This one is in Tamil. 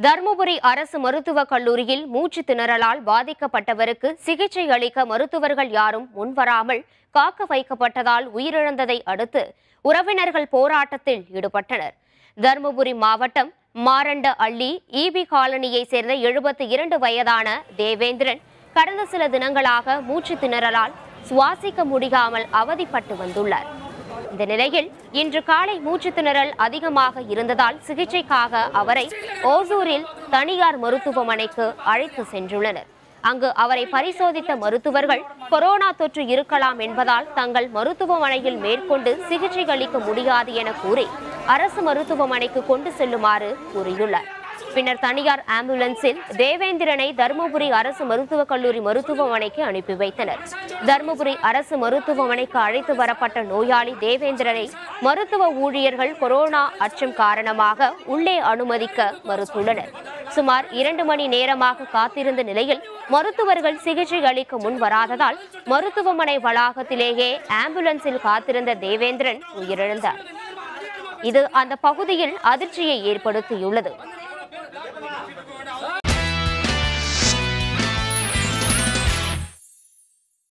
தருமபுரி அரசு மருத்துவக் கல்லூரியில் மூச்சு திணறலால் பாதிக்கப்பட்டவருக்கு சிகிச்சை அளிக்க மருத்துவர்கள் யாரும் முன்வராமல் காக்க வைக்கப்பட்டதால் உயிரிழந்ததை அடுத்து உறவினர்கள் போராட்டத்தில் ஈடுபட்டனர் தருமபுரி மாவட்டம் மாரண்ட அள்ளி ஈபி காலனியைச் சேர்ந்த எழுபத்தி இரண்டு வயதான தேவேந்திரன் கடந்த சில தினங்களாக மூச்சு திணறலால் சுவாசிக்க முடியாமல் அவதிப்பட்டு வந்துள்ளார் இந்த நிலையில் இன்று காலை மூச்சு திணறல் அதிகமாக இருந்ததால் சிகிச்சைக்காக அவரை ஓசூரில் தனியார் மருத்துவமனைக்கு அழைத்து சென்றுள்ளனர் அங்கு அவரை பரிசோதித்த மருத்துவர்கள் கொரோனா தொற்று இருக்கலாம் என்பதால் தங்கள் மருத்துவமனையில் மேற்கொண்டு சிகிச்சை அளிக்க முடியாது என கூறி அரசு மருத்துவமனைக்கு கொண்டு செல்லுமாறு கூறியுள்ளார் பின்னர் தனியார் ஆம்புலன்ஸில் தேவேந்திரனை தருமபுரி அரசு மருத்துவக் கல்லூரி மருத்துவமனைக்கு அனுப்பி வைத்தனர் தருமபுரி அரசு மருத்துவமனைக்கு அழைத்து வரப்பட்ட நோயாளி தேவேந்திரனை மருத்துவ ஊழியர்கள் கொரோனா அச்சம் காரணமாக உள்ளே அனுமதிக்க மறுத்துள்ளனர் சுமார் இரண்டு மணி நேரமாக காத்திருந்த நிலையில் மருத்துவர்கள் சிகிச்சை அளிக்க முன் வராததால் மருத்துவமனை வளாகத்திலேயே ஆம்புலன்ஸில் காத்திருந்த தேவேந்திரன் உயிரிழந்தார் இது அந்த பகுதியில் அதிர்ச்சியை ஏற்படுத்தியுள்ளது